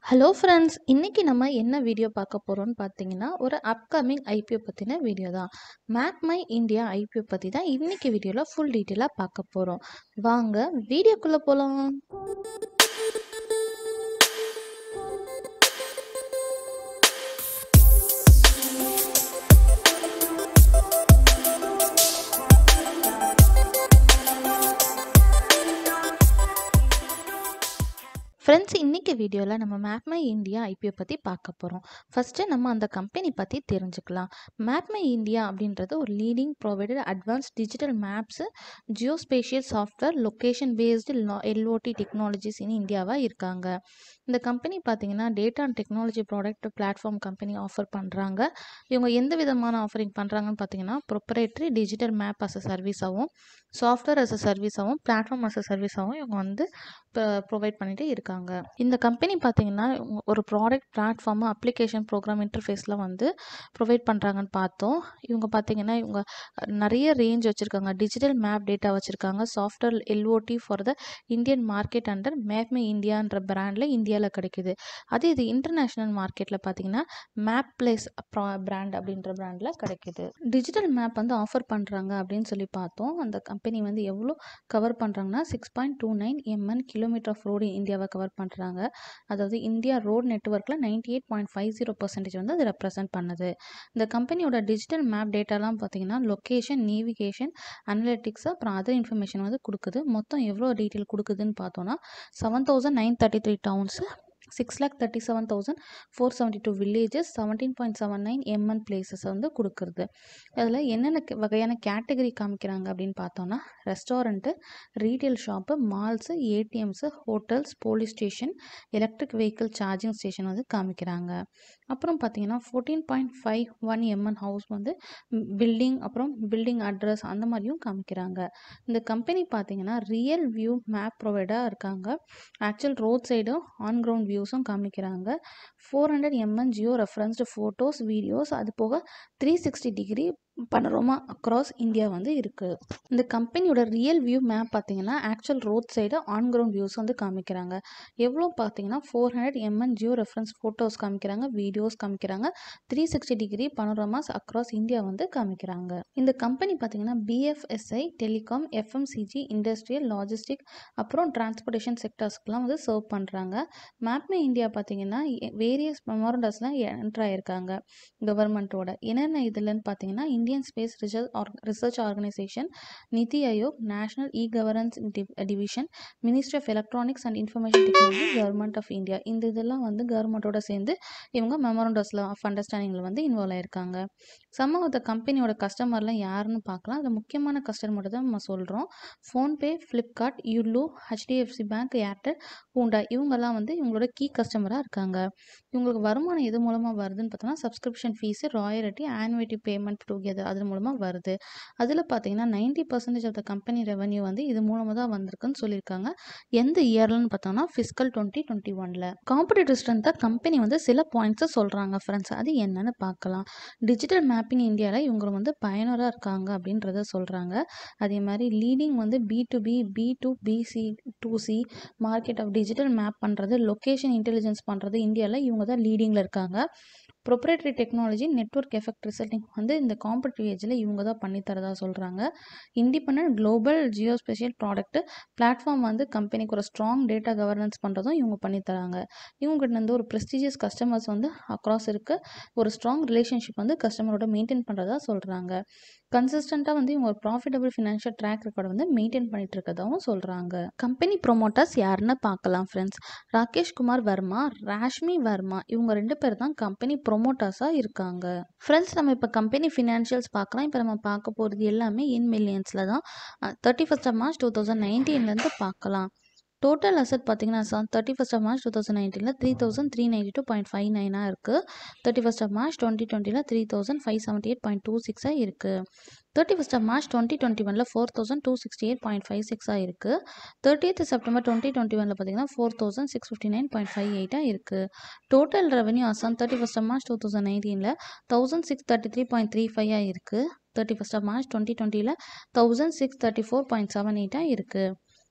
hello friends இன்னைக்கு நம்ம என்ன வீடியோ பார்க்க போகிறோம்னு பார்த்தீங்கன்னா ஒரு அப்கமிங் ஐபிஓ பற்றின வீடியோ தான் மேப் மை இந்தியா ஐபிஓ பற்றி தான் இன்னைக்கு வீடியோவில் ஃபுல் டீட்டெயிலாக பார்க்க போகிறோம் வாங்க வீடியோக்குள்ளே போகலாம் ஃப்ரெண்ட்ஸ் இன்றைக்கி வீடியோவில் நம்ம மேப்மை இந்தியா ஐபிஓ பற்றி பார்க்க போகிறோம் ஃபஸ்ட்டு நம்ம அந்த கம்பெனி பற்றி தெரிஞ்சுக்கலாம் மேப்மை இந்தியா அப்படின்றது ஒரு leading provider advance digital maps geospatial software location based IoT technologies in இந்தியாவாக இருக்காங்க இந்த கம்பெனி பார்த்தீங்கன்னா data and technology product platform company offer பண்ணுறாங்க இவங்க எந்த விதமான ஆஃபரிங் பண்ணுறாங்கன்னு பார்த்தீங்கன்னா proprietary digital map as a சர்வீஸாகவும் சாஃப்ட்வேர் அஸ் அ சர்வீஸாகவும் பிளாட்ஃபார்ம் அஸ் அ சர்வீஸாகவும் இவங்க வந்து இப்போ ப்ரொவைட் பண்ணிட்டு இருக்காங்க இந்த கம்பெனி பார்த்தீங்கன்னா ஒரு ப்ராடக்ட் பிளாட்ஃபார்மு அப்ளிகேஷன் ப்ரோக்ராம் இன்டர்ஃபேஸில் வந்து ப்ரொவைட் பண்ணுறாங்கன்னு பார்த்தோம் இவங்க பார்த்தீங்கன்னா இவங்க நிறைய ரேஞ்ச் வச்சுருக்காங்க டிஜிட்டல் மேப் டேட்டா வச்சுருக்காங்க software IoT for the Indian market under map my இந்தியான்ற பிராண்டில் இந்தியாவில் கிடைக்குது அதே இது இன்டர்நேஷ்னல் மார்க்கெட்டில் பார்த்தீங்கன்னா மேப் பிளேஸ் பிராண்ட் அப்படின்ற பிராண்டில் கிடைக்குது டிஜிட்டல் மேப் வந்து ஆஃபர் பண்ணுறாங்க அப்படின்னு சொல்லி பார்த்தோம் அந்த கம்பெனி வந்து எவ்வளோ கவர் பண்ணுறாங்கன்னா six point two nine MN kilometre of road இந்தியாவை கவர் பண்ணுறாங்க அதாவது இந்தியா ரோட் நெட்ஒர்க்கில் ninety eight point five zero percentage வந்து அது ரெப்ரசென்ட் பண்ணுது இந்த கம்பெனியோட டிஜிட்டல் மேப் டேட்டாலாம் பார்த்தீங்கன்னா லொக்கேஷன் நேவிகேஷன் அனலிட்டிக்ஸ் அப்புறம் அதர் இன்ஃபர்மேஷன் வந்து கொடுக்குது மொத்தம் எவ்வளோ டீட்டெயில் கொடுக்குதுன்னு பார்த்தோன்னா seven thousand nine thirty three towns six lakh thirty seven thousand four seventy two villages seventeen point seven nine MN places வந்து கொடுக்குறது அதில் என்னென்ன வகையான கேட்டகரி காமிக்கிறாங்க அப்படின்னு பார்த்தோன்னா restaurant retail shop malls ATMs hotels police station electric vehicle charging station வந்து காமிக்கிறாங்க அப்புறம் பார்த்தீங்கன்னா fourteen point five one MN house வந்து பில்டிங் அப்புறம் பில்டிங் அட்ரஸ் அந்த மாதிரியும் காமிக்கிறாங்க இந்த கம்பெனி பார்த்தீங்கன்னா ரியல் வியூ மேப் ப்ரொவைடாக இருக்காங்க ஆக்சுவல் ரோட் சைடும் ஆன் கிரவுண்ட் வியூஸும் காமிக்கிறாங்க four hundred MN geo referenced photos videos அது போக three sixty degree panorama across India வந்து இருக்குது இந்த கம்பெனியோட ரியல் வியூ மேப் பார்த்தீங்கன்னா actual road side on ground views வந்து காமிக்கிறாங்க எவ்வளோ பார்த்தீங்கன்னா four hundred MN geo reference photos காமிக்கிறாங்க வீடியோஸ் காமிக்கிறாங்க three sixty degree panoramas across India வந்து காமிக்கிறாங்க இந்த கம்பெனி பார்த்தீங்கன்னா BFSI telecom FMCG industrial logistic அப்புறம் டிரான்ஸ்போர்ட்டேஷன் செக்டர்ஸ்க்குலாம் வந்து சர்வ் பண்ணுறாங்க மேப்மே இந்தியா பார்த்தீங்கன்னா வேரியஸ் மெமோரண்டஸ்லாம் என்ட்ரு ஆயிருக்காங்க கவர்மெண்ட்டோட என்னென்ன இதுலன்னு பார்த்தீங்கன்னா Indian space research research organisation NITI Aayog national e governance division ministry of electronics and information technology government of India இந்த இதெல்லாம் வந்து கவர்மெண்ட்டோட சேர்ந்து இவங்க மெமோரண்டஸில் ஆஃப் அண்டர்ஸ்டாண்டிங்கில் வந்து இன்வால்வ் ஆயிருக்காங்க சம் ஆஃப் த கம்பெனியோட கஸ்டமர்லாம் யாருன்னு பார்க்கலாம் அதில் முக்கியமான கஸ்டமர் தான் நம்ம சொல்கிறோம் PhonePe Flipkart Yulu HDFC bank Airtel Honda இவங்கெல்லாம் வந்து இவங்களோட கீ கஸ்டமராக இருக்காங்க இவங்களுக்கு வருமானம் எது மூலமாக வருதுன்னு பார்த்தோம்னா subscription fees royalty annuity payment together அது மூலமாக வருது அதில் பார்த்தீங்கன்னா ninety percentage of the company revenue வந்து இது மூலமாக தான் வந்திருக்குன்னு சொல்லியிருக்காங்க எந்த இயர்லன்னு பார்த்தோம்னா ஃபிஸ்கல் டுவெண்ட்டி டுவெண்ட்டி ஒனில் காம்படிட்டிவ் ஸ்ட்ரென்த்தாக கம்பெனி வந்து சில பாயிண்ட்ஸை சொல்கிறாங்க ஃப்ரெண்ட்ஸ் அது என்னன்னு பார்க்கலாம் டிஜிட்டல் மேப்பிங் இந்தியாவில் இவங்க வந்து பயனராக இருக்காங்க அப்படின்றத சொல்கிறாங்க அதே மாதிரி லீடிங் வந்து B to B B to B C to C market of digital map பண்ணுறது லொக்கேஷன் இன்டெலிஜென்ஸ் பண்ணுறது இந்தியாவில் இவங்க தான் லீடிங்கில் இருக்காங்க proprietary technology network effect resulting வந்து இந்த காம்படிட்டிவ் ஏஜில் இவங்க தான் பண்ணித்தரதா சொல்கிறாங்க independent global geospatial product platform வந்து கம்பெனிக்கு ஒரு ஸ்ட்ராங் டேட்டா கவர்னன்ஸ் பண்ணுறதும் இவங்க பண்ணித்தராங்க இவங்ககிட்ட வந்து ஒரு ப்ரெஸ்டீஜியஸ் கஸ்டமர்ஸ் வந்து அக்ராஸ் இருக்க ஒரு ஸ்ட்ராங் ரிலேஷன்ஷிப் வந்து கஸ்டமரோட மெயின்டைன் பண்ணுறதா சொல்கிறாங்க கன்சிஸ்டண்ட்டாக வந்து இவங்க ஒரு ப்ராஃபிட்டபிள் ஃபினான்ஷியல் ட்ராக் ரெக்கார்டு வந்து மெயின்டைன் பண்ணிட்டு இருக்கதாகவும் சொல்கிறாங்க கம்பெனி ப்ரொமோட்டர்ஸ் யாருன்னு பார்க்கலாம் ஃப்ரெண்ட்ஸ் ராகேஷ் குமார் வர்மா ராஷ்மி வர்மா இவங்க ரெண்டு பேர் தான் கம்பெனி ப்ரொமோட்டர்ஸாக இருக்காங்க ஃப்ரெண்ட்ஸ் நம்ம இப்போ கம்பெனி ஃபினான்ஷியல்ஸ் பார்க்கலாம் இப்போ நம்ம பார்க்க போகிறது எல்லாமே இன் மில்லியன்ஸில் தான் thirty first of March two thousand நைன்டீன்லேருந்து பார்க்கலாம் டோட்டல் அசட் பார்த்தீங்கன்னா sir thirty first of March two thousand நைன்டீனில் three thousand three ninety two point five நைனாக இருக்குது thirty first of March twenty டுவெண்ட்டியில் three thousand five seventy eight point two சிக்ஸாக இருக்குது thirty first of March twenty twenty ஒனில் four thousand two sixty eight point five சிக்ஸாக இருக்குது thirtieth September twenty twenty ஒனில் பார்த்தீங்கன்னா four thousand six fifty nine point five எயிட்டாக இருக்குது total revenue அசாம் thirty first of March two thousand நைன்டீனில் thousand six thirty three point three ஃபைவாக இருக்குது thirty first of March twenty டுவெண்ட்டியில் thousand six thirty four point seven எயிட்டாக இருக்குது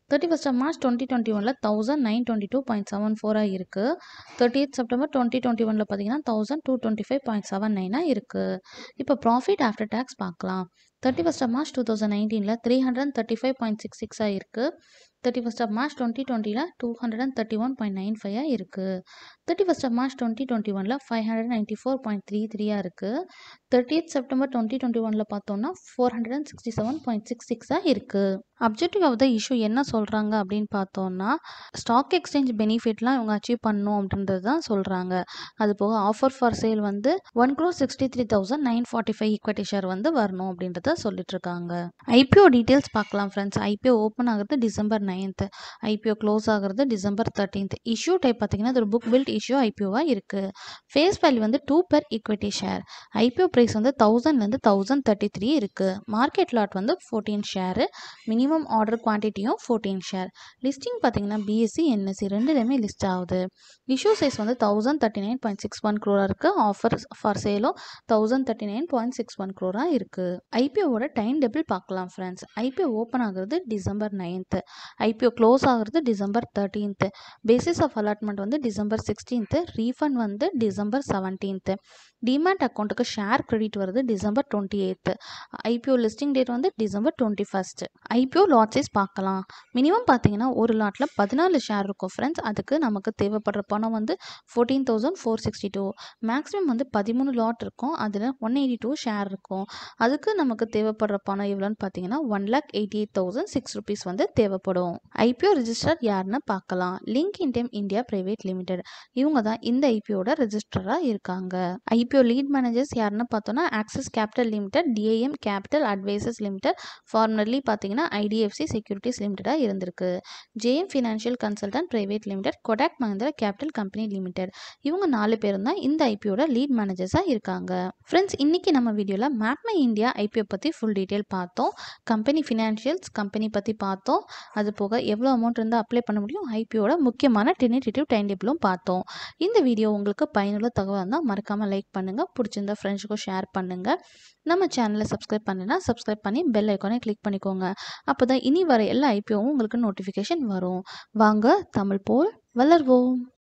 thirty first March twenty twenty ஒனில் thousand nine twenty two point seven ஃபோராக இருக்குது thirty eighth September twenty twenty ஒனில் பார்த்தீங்கன்னா thousand two twenty five point seven நைனாக இருக்குது இப்போ ப்ராஃபிட் ஆஃப்டர் டேக்ஸ் பார்க்கலாம் thirty first March two thousand நைன்டீனில் three hundred thirty five point six சிக்ஸாக இருக்குது thirty first of March twenty டுவெண்ட்டியில் two hundred and thirty one point nine ஃபைவாக இருக்குது thirty first of March twenty twenty ஒனில் five hundred ninety four point three த்ரீயாக இருக்குது thirtieth September twenty twenty ஒனில் பார்த்தோன்னா four hundred and sixty seven point six சிக்ஸாக இருக்குது அப்ஜெக்டிவ் ஆஃப் த இஷ்யூ என்ன சொல்கிறாங்க அப்படின்னு பார்த்தோன்னா ஸ்டாக் எக்ஸ்சேஞ்ச் பெனிஃபிட்லாம் இவங்க அச்சீவ் பண்ணணும் அப்படின்றது தான் சொல்கிறாங்க அது போக ஆஃபர் ஃபார் சேல் வந்து one crore sixty three thousand nine forty five equity share வந்து வரணும் அப்படின்றத சொல்லிட்டு இருக்காங்க ஐபிஓ டீட்டெயில்ஸ் பார்க்கலாம் ஃப்ரெண்ட்ஸ் ஐபிஓ ஓப்பன் ஆகிறது டிசம்பர் நைன்த்து ஐபிஓ க்ளோஸ் ஆகிறது டிசம்பர் தேர்ட்டீன்த் இஷ்யூ டைப் பார்த்தீங்கன்னா அது ஒரு புக் பில்ட் இஷ்யூ ஐபிஓவாக இருக்குது ஃபேஸ் வேல்யூ வந்து two per equity share IPO price வந்து தௌசண்ட்லேருந்து தௌசண்ட் தேர்ட்டி த்ரீ இருக்குது மார்க்கெட் லாட் வந்து fourteen share minimum order குவான்டிட்டியும் fourteen share listing பார்த்தீங்கன்னா பிஎஸ்சி என்எஸ்சி ரெண்டுலேயுமே லிஸ்ட் ஆகுது இஷ்யூ சைஸ் வந்து thousand thirty nine point six one க்ரோராக இருக்குது ஆஃபர் ஃபார் சேலும் thousand thirty nine point six one க்ரோராக இருக்குது ஐபிஓவோட டைம் டேபிள் பார்க்கலாம் ஃப்ரெண்ட்ஸ் ஐபிஓ ஓப்பன் ஆகுறது டிசம்பர் நைன்த்து ஐபிஓ க்ளோஸ் ஆகுறது December thirteenth basis of allotment வந்து டிசம்பர் சிக்ஸ்டீன்த்து ரீஃபண்ட் வந்து டிசம்பர் செவன்டீன்த்து டிமேட் அக்கௌண்ட்டுக்கு ஷேர் கிரெடிட் வருது December twenty eighth IPO listing date வந்து December twenty first IPO lot size பார்க்கலாம் minimum பார்த்தீங்கன்னா ஒரு லாட்டில் பதினாலு ஷேர் இருக்கும் ஃப்ரெண்ட்ஸ் அதுக்கு நமக்கு தேவைப்படுற பணம் வந்து fourteen thousand four sixty two maximum வந்து பதிமூணு லாட் இருக்கும் அதில் ஒன் எயிட்டி டூ ஷேர் இருக்கும் அதுக்கு நமக்கு தேவைப்படுற பணம் எவ்வளோன்னு பார்த்தீங்கன்னா one lakh eighty eight thousand six rupees வந்து தேவைப்படும் ஐபிஓ ரிஜிஸ்டர் யாருன்னு பார்க்கலாம் Link In Time India Private Limited இவங்க தான் இந்த ஐபிஓட ரெஜிஸ்டராக இருக்காங்க ஐபிஓ லீட் மேனேஜர்ஸ் யாருன்னு பார்த்தோன்னா Axis Capital Limited DAM Capital Advisors Limited formerly பார்த்தீங்கன்னா ஐடிஎஃப்சி செக்யூரிட்டிஸ் லிமிடெடாக இருந்திருக்கு JM Financial Consultant Private Limited Kotak Mahindra Capital Company Limited இவங்க நாலு பேரும் தான் இந்த ஐபிஓட லீட் மேனேஜர்ஸாக இருக்காங்க ஃப்ரெண்ட்ஸ் இன்னைக்கு நம்ம வீடியோவில் மேப்மை இந்தியா ஐபிஓ பற்றி ஃபுல் டீட்டெயில் பார்த்தோம் கம்பெனி ஃபினான்ஷியல்ஸ் கம்பெனி பற்றி பார்த்தோம் அது போக எவ்வளோ அமௌண்ட் இருந்தால் அப்ளை பண்ண முடியும் ஐபிஓட முக்கியமான டெனிடேட்டிவ் டைம் டேபிளும் பார்த்தோம் இந்த வீடியோ உங்களுக்கு பயனுள்ள தகவல் இருந்தால் மறக்காமல் லைக் பண்ணுங்கள் பிடிச்சிருந்தா ஃப்ரெண்ட்ஸுக்கும் ஷேர் பண்ணுங்கள் நம்ம சேனலை சப்ஸ்கிரைப் பண்ணுன்னா சப்ஸ்கிரைப் பண்ணி பெல் ஐக்கானை கிளிக் பண்ணிக்கோங்க அப்போ தான் இனி வர எல்லா ஐபிஓவும் உங்களுக்கு நோட்டிஃபிகேஷன் வரும் வாங்க தமிழ் போல் வளர்வோம்